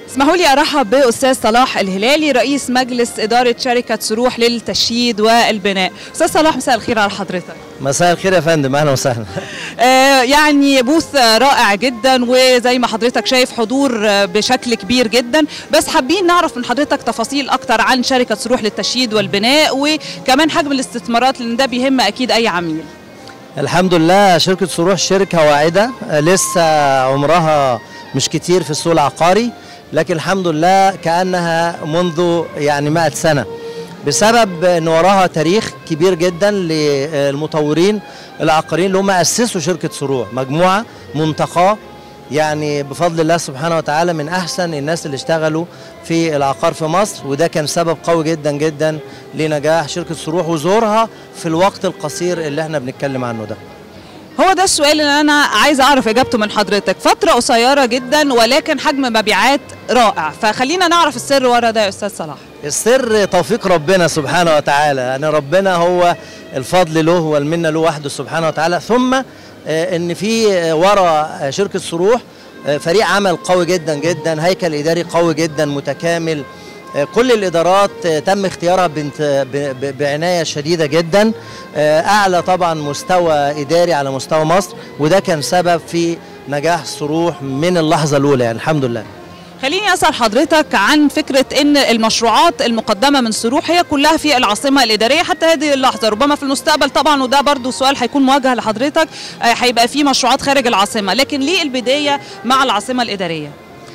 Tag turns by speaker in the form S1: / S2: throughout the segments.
S1: اسمحوا لي ارحب باستاذ صلاح الهلالي رئيس مجلس اداره شركه سروح للتشييد والبناء استاذ صلاح مساء الخير على حضرتك
S2: مساء الخير يا فندم اهلا وسهلا
S1: آه يعني بوث رائع جدا وزي ما حضرتك شايف حضور آه، بشكل كبير جدا بس حابين نعرف من حضرتك تفاصيل اكتر عن شركه سروح للتشييد والبناء وكمان حجم الاستثمارات لان ده بيهم اكيد اي عميل
S2: الحمد لله شركه صروح شركه واعده آه، لسه عمرها مش كتير في السوق العقاري لكن الحمد لله كانها منذ يعني 100 سنه بسبب ان وراها تاريخ كبير جدا للمطورين العقاريين اللي هم اسسوا شركه صروح مجموعه منتقاه يعني بفضل الله سبحانه وتعالى من احسن الناس اللي اشتغلوا في العقار في مصر وده كان سبب قوي جدا جدا لنجاح شركه صروح وظهورها في الوقت القصير اللي احنا بنتكلم عنه ده
S1: هو ده السؤال اللي انا عايزه اعرف اجابته من حضرتك فتره قصيره جدا ولكن حجم مبيعات رائع فخلينا نعرف السر ورا ده يا استاذ صلاح
S2: السر توفيق ربنا سبحانه وتعالى يعني ربنا هو الفضل له والمنه له وحده سبحانه وتعالى ثم آه، ان في آه، ورا آه، شركه صروح آه، فريق عمل قوي جدا جدا هيكل اداري قوي جدا متكامل آه، كل الادارات آه، تم اختيارها بنت ب- ب- بعنايه شديده جدا آه، اعلى طبعا مستوى اداري على مستوى مصر وده كان سبب في نجاح صروح من اللحظه الاولى يعني الحمد لله
S1: خليني اسال حضرتك عن فكره ان المشروعات المقدمه من سروح هي كلها في العاصمه الاداريه حتى هذه اللحظه ربما في المستقبل طبعا وده برضو سؤال هيكون موجه لحضرتك آه، هيبقى في مشروعات خارج العاصمه لكن ليه البدايه مع العاصمه الاداريه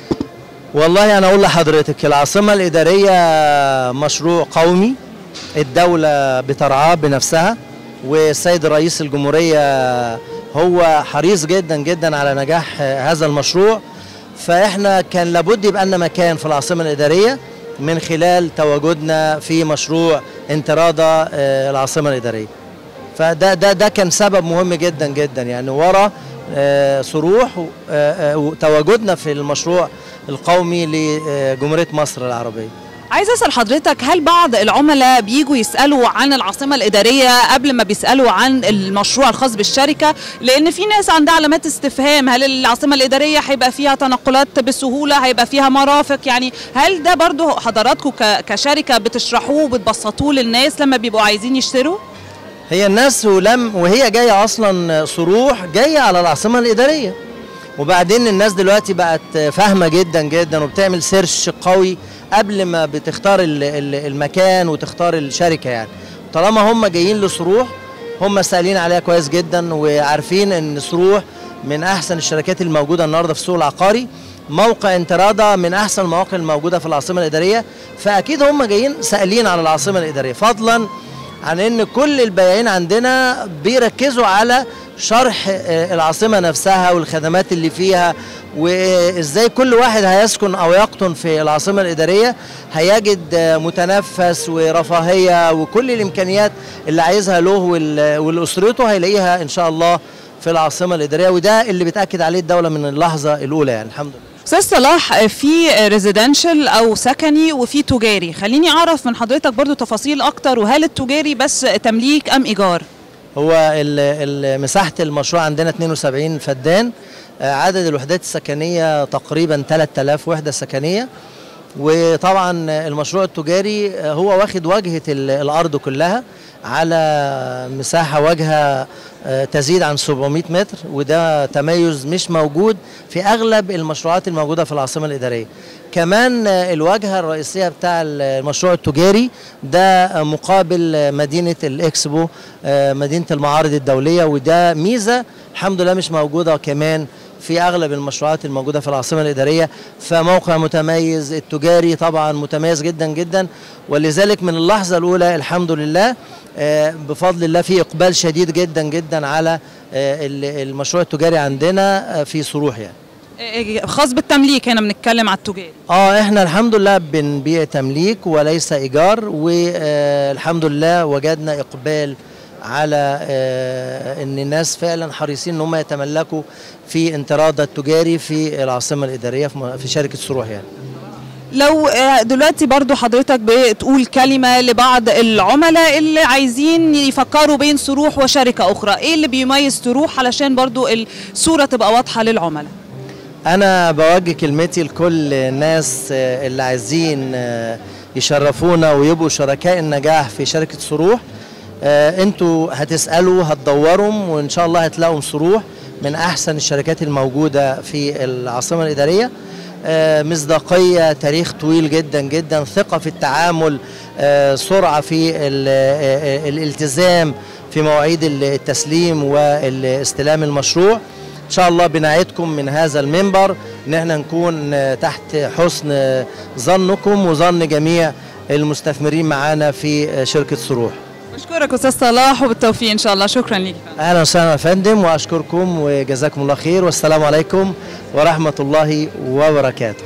S2: والله انا اقول لحضرتك العاصمه الاداريه مشروع قومي الدوله بترعاه بنفسها والسيد رئيس الجمهوريه هو حريص جدا جدا على نجاح هذا المشروع فاحنا كان لابد يبقى لنا مكان في العاصمه الاداريه من خلال تواجدنا في مشروع انتراضه آه، العاصمه الاداريه فده ده ده كان سبب مهم جدا جدا يعني ورا آه، صروح آه، آه، وتواجدنا في المشروع القومي لجمهوريه مصر العربيه
S1: عايز اسال حضرتك هل بعض العملاء بيجوا يسالوا عن العاصمه الاداريه قبل ما بيسالوا عن المشروع الخاص بالشركه لان في ناس عندها علامات استفهام هل العاصمه الاداريه هيبقى فيها تنقلات بسهوله هيبقى فيها مرافق يعني هل ده برضو حضراتكم ك- كشركه بتشرحوه وبتبسطوه للناس لما بيبقوا عايزين يشتروا
S2: هي الناس ولم وهي جايه اصلا صروح جايه على العاصمه الاداريه وبعدين الناس دلوقتي بقت فاهمه جدا جدا وبتعمل سيرش قوي قبل ما بتختار ال- ال- المكان وتختار الشركه يعني طالما هم جايين لصروح هم سائلين عليها كويس جدا وعارفين ان صروح من احسن الشركات الموجوده النهارده في السوق العقاري موقع انترادا من احسن المواقع الموجوده في العاصمه الاداريه فاكيد هم جايين سائلين على العاصمه الاداريه فضلا عن ان كل البياعين عندنا بيركزوا على شرح آه، العاصمه نفسها والخدمات اللي فيها وازاي كل واحد هيسكن او يقطن في العاصمه الاداريه هيجد آه، متنفس ورفاهيه وكل الامكانيات اللي عايزها له وال- ولاسرته هيلاقيها ان شاء الله في العاصمه الاداريه وده اللي بتاكد عليه الدوله من اللحظه الاولى يعني الحمد لله
S1: استاذ صلاح في ريزيدنشال او سكني وفي تجاري خليني اعرف من حضرتك برضو تفاصيل اكتر وهل التجاري بس تمليك ام ايجار
S2: هو ال- ال- مساحة المشروع عندنا 72 فدان آه، عدد الوحدات السكنية تقريبا 3000 وحدة سكنية وطبعا المشروع التجاري آه، هو واخد واجهة ال- الأرض كلها على مساحة واجهة آه، تزيد عن 700 متر وده تميز مش موجود في أغلب المشروعات الموجودة في العاصمة الإدارية كمان آه، الواجهة الرئيسية بتاع المشروع التجاري ده آه، مقابل آه، مدينة الإكسبو آه، مدينة المعارض الدولية وده ميزة الحمد لله مش موجودة كمان في أغلب المشروعات الموجودة في العاصمة الإدارية فموقع متميز التجاري طبعا متميز جدا جدا ولذلك من اللحظة الأولى الحمد لله آه، بفضل الله في إقبال شديد جدا جدا على آه، ال- المشروع التجاري عندنا آه، في صروح يعني
S1: إيه، خاص بالتمليك هنا بنتكلم على التجاري
S2: اه احنا الحمد لله بنبيع تمليك وليس ايجار والحمد لله وجدنا اقبال على آه، ان الناس فعلا حريصين ان هم يتملكوا في انتراضة التجاري في العاصمة الإدارية في م- في شركة صروح يعني
S1: لو آه، دلوقتي برضو حضرتك بتقول كلمة لبعض العملاء اللي عايزين يفكروا بين سروح وشركة أخرى إيه اللي بيميز سروح علشان برضو الصورة تبقى واضحة للعملاء
S2: انا بوجه كلمتي لكل الناس آه، اللي عايزين آه، يشرفونا ويبقوا شركاء النجاح في شركه صروح آه، انتوا هتسالوا هتدوروا وان شاء الله هتلاقوا صروح من احسن الشركات الموجوده في العاصمه الاداريه آه، مصداقيه تاريخ طويل جدا جدا ثقه في التعامل آه، سرعه في ال- آه، آه، الالتزام في مواعيد التسليم واستلام المشروع ان شاء الله بنعدكم من هذا المنبر ان احنا نكون آه، تحت حسن آه، ظنكم وظن جميع المستثمرين معانا في آه، شركه صروح
S1: بشكرك استاذ صلاح وبالتوفيق ان شاء الله شكرا ليك
S2: اهلا وسهلا يا فندم واشكركم وجزاكم الله خير والسلام عليكم ورحمه الله وبركاته